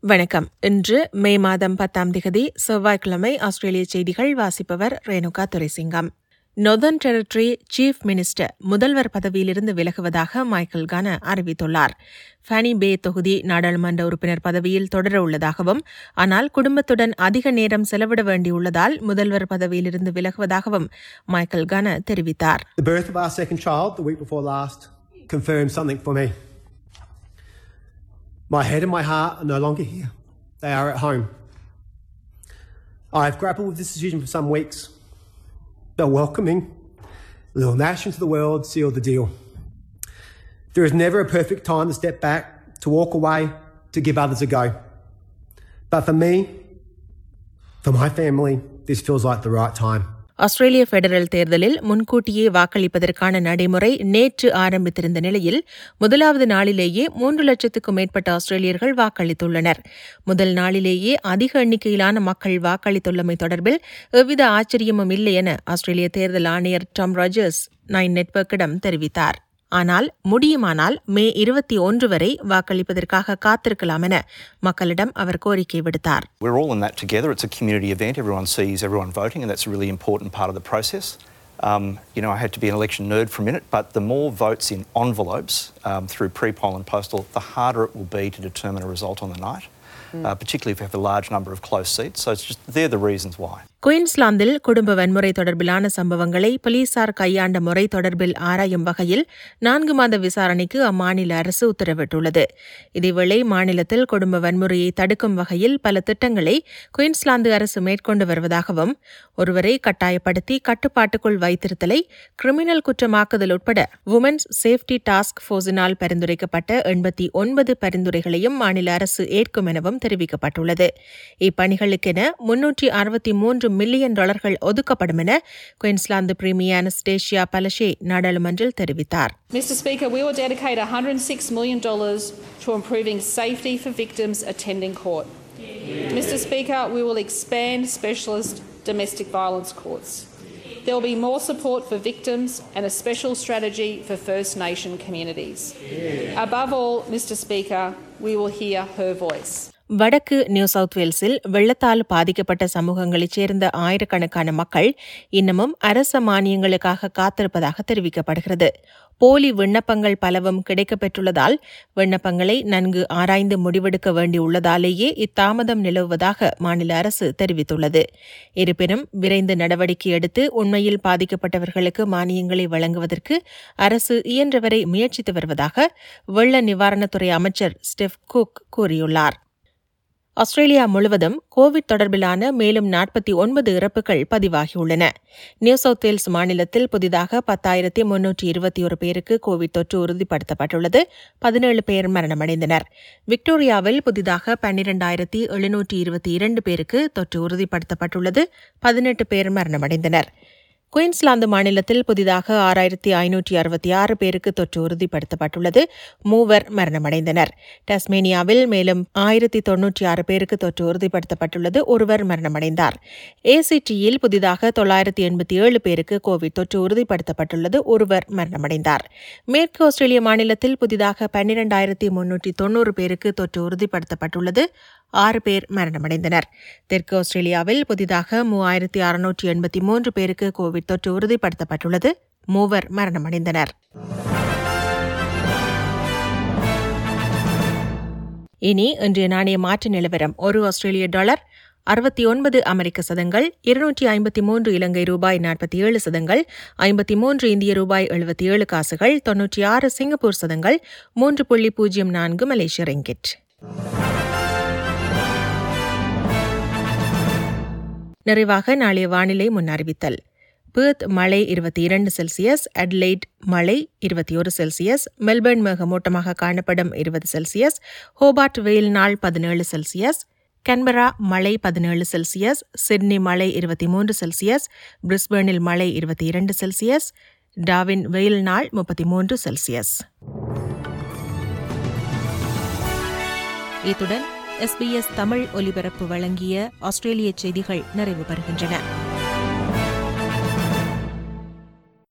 வணக்கம் இன்று மே மாதம் பத்தாம் திகதி செவ்வாய்க்கிழமை ஆஸ்திரேலிய செய்திகள் வாசிப்பவர் Renuka Duraisingam Northern Territory chief minister முதல்வர் பதவியிலிருந்து விலகுவதாக மைக்கேல் கான அறிவித்துள்ளார் ஃபேனி பே தொகுதி நாடாளுமன்ற உறுப்பினர் பதவியில் தொடர உள்ளதாகவும் ஆனால் குடும்பத்துடன் அதிக நேரம் செலவிட வேண்டியுள்ளதால் முதல்வர் பதவியிலிருந்து விலகுவதாகவும் மைக்கேல் கான தெரிவித்தார் The birth of our second child the week before last confirmed something for me. My head and my heart are no longer here, they are at home. I've grappled with this decision for some weeks. The welcoming little Nash into the world sealed the deal. There is never a perfect time to step back, to walk away, to give others a go. But for me, for my family, this feels like the right time. ஆஸ்திரேலிய federal தேர்தலில் முன்கூட்டியே வாக்களிப்பதற்கான நடைமுறை நேற்று ஆரம்பித்திருந்த நிலையில் முதலாவது நாளிலேயே மூன்று லட்சத்துக்கும் மேற்பட்ட ஆஸ்திரேலியர்கள் வாக்களித்துள்ளனர் முதல் நாளிலேயே அதிக எண்ணிக்கையிலான மக்கள் வாக்களித்துள்ளமை தொடர்பில் எவ்வித ஆச்சரியமும் இல்லை என ஆஸ்திரேலிய தேர்தல் ஆணையர் டாம் ராஜர்ஸ் நைன் நெட்வொர்க்கிடம் தெரிவித்தார் ஆனால் முடியுமானால் மே இருபத்தி ஒன்று வரை வாக்களிப்பதற்காக காத்திருக்கலாம் என மக்களிடம் அவர் கோரிக்கை விடுத்தார் We're all in that together. It's a community event. Everyone sees everyone voting, and that's a really important part of the process. Um, you know, I had to be an election nerd for a minute, but the more votes in envelopes um, through pre-poll and postal, the harder it will be to determine a result on the night, uh, particularly if we have a large number of close seats. So it's just they're the reasons why. குயின்ஸ்லாந்தில் குடும்ப வன்முறை தொடர்பிலான சம்பவங்களை போலீசார் கையாண்ட முறை தொடர்பில் ஆராயும் வகையில் நான்கு மாத விசாரணைக்கு அம்மாநில அரசு உத்தரவிட்டுள்ளது இதேவேளை மாநிலத்தில் குடும்ப வன்முறையை தடுக்கும் வகையில் பல திட்டங்களை குயின்ஸ்லாந்து அரசு மேற்கொண்டு வருவதாகவும் ஒருவரை கட்டாயப்படுத்தி கட்டுப்பாட்டுக்குள் வைத்திருத்தலை கிரிமினல் குற்றமாக்குதல் உட்பட உமன்ஸ் சேஃப்டி டாஸ்க் போர்ஸினால் பரிந்துரைக்கப்பட்ட எண்பத்தி ஒன்பது பரிந்துரைகளையும் மாநில அரசு ஏற்கும் எனவும் தெரிவிக்கப்பட்டுள்ளது இப்பணிகளுக்கென முன்னூற்றி அறுபத்தி மூன்று மில்லியன் டாலர்கள் ஒதுக்கப்படும் என குயின்ஸ்லாந்து பிரீமியர் அனஸ்டேஷியா பலஷே நாடாளுமன்றில் தெரிவித்தார் Mr Speaker, we will dedicate $106 million to improving safety for victims attending court. Mr Speaker, we will expand specialist domestic violence courts. There will be more support for victims and a special strategy for First Nation communities. Above all, Mr Speaker, we will hear her voice. வடக்கு New South வேல்ஸில் வெள்ளத்தால் பாதிக்கப்பட்ட சமூகங்களைச் சேர்ந்த ஆயிரக்கணக்கான மக்கள் இன்னமும் அரச மானியங்களுக்காக காத்திருப்பதாக தெரிவிக்கப்படுகிறது போலி விண்ணப்பங்கள் பலவும் கிடைக்கப்பெற்றுள்ளதால் விண்ணப்பங்களை நன்கு ஆராய்ந்து முடிவெடுக்க வேண்டியுள்ளதாலேயே இத்தாமதம் நிலவுவதாக மாநில அரசு தெரிவித்துள்ளது இருப்பினும் விரைந்து நடவடிக்கை எடுத்து உண்மையில் பாதிக்கப்பட்டவர்களுக்கு மானியங்களை வழங்குவதற்கு அரசு இயன்றவரை முயற்சித்து வருவதாக வெள்ள நிவாரணத்துறை அமைச்சர் ஸ்டெஃப் குக் கூறியுள்ளார் ஆஸ்திரேலியா முழுவதும் கோவிட் தொடர்பிலான மேலும் நாற்பத்தி ஒன்பது இறப்புகள் பதிவாகியுள்ளன நியூ சவுத் வேல்ஸ் மாநிலத்தில் புதிதாக பத்தாயிரத்தி முன்னூற்றி இருபத்தி ஒரு பேருக்கு கோவிட் தொற்று உறுதிப்படுத்தப்பட்டுள்ளது பதினேழு பேர் மரணமடைந்தனர் விக்டோரியாவில் புதிதாக பன்னிரண்டாயிரத்தி எழுநூற்றி இருபத்தி இரண்டு பேருக்கு தொற்று உறுதிப்படுத்தப்பட்டுள்ளது பதினெட்டு பேர் மரணமடைந்தனர் குயின்ஸ்லாந்து மாநிலத்தில் புதிதாக ஆறாயிரத்தி ஐநூற்றி அறுபத்தி ஆறு பேருக்கு தொற்று உறுதிப்படுத்தப்பட்டுள்ளது மூவர் மரணமடைந்தனர் டஸ்மேனியாவில் மேலும் ஆயிரத்தி தொன்னூற்றி ஆறு பேருக்கு தொற்று உறுதிப்படுத்தப்பட்டுள்ளது ஒருவர் மரணமடைந்தார் ஏசிடியில் புதிதாக தொள்ளாயிரத்தி எண்பத்தி ஏழு பேருக்கு கோவிட் தொற்று உறுதிப்படுத்தப்பட்டுள்ளது ஒருவர் மரணமடைந்தார் மேற்கு ஆஸ்திரேலிய மாநிலத்தில் புதிதாக பன்னிரண்டாயிரத்தி முன்னூற்றி தொன்னூறு பேருக்கு தொற்று உறுதிப்படுத்தப்பட்டுள்ளது ஆறு பேர் மரணமடைந்தனர் தெற்கு ஆஸ்திரேலியாவில் புதிதாக மூவாயிரத்தி அறுநூற்றி எண்பத்தி மூன்று பேருக்கு கோவிட் தொற்று உறுதிப்படுத்தப்பட்டுள்ளது மூவர் மரணமடைந்தனர் இனி இன்றைய நாணய மாற்று நிலவரம் ஒரு ஆஸ்திரேலிய டாலர் அறுபத்தி ஒன்பது அமெரிக்க சதங்கள் இருநூற்றி ஐம்பத்தி மூன்று இலங்கை ரூபாய் நாற்பத்தி ஏழு சதங்கள் ஐம்பத்தி மூன்று இந்திய ரூபாய் எழுபத்தி ஏழு காசுகள் தொன்னூற்றி ஆறு சிங்கப்பூர் சதங்கள் மூன்று புள்ளி பூஜ்ஜியம் நான்கு மலேசிய ரிங்கிட் நிறைவாக நாளைய வானிலை முன்னறிவித்தல் பேர்த் மழை இருபத்தி இரண்டு செல்சியஸ் அட்லைட் மழை இருபத்தி ஒரு செல்சியஸ் மெல்பர்ன் மேகமூட்டமாக காணப்படும் இருபது செல்சியஸ் ஹோபார்ட் வெயில் நாள் பதினேழு செல்சியஸ் கன்பரா மழை பதினேழு செல்சியஸ் சிட்னி மழை இருபத்தி மூன்று செல்சியஸ் பிரிஸ்பர்னில் மழை இருபத்தி இரண்டு செல்சியஸ் டாவின் வெயில் நாள் முப்பத்தி மூன்று செல்சியஸ் இத்துடன் எஸ்பிஎஸ் தமிழ் ஒலிபரப்பு வழங்கிய ஆஸ்திரேலிய செய்திகள் நிறைவு பெறுகின்றன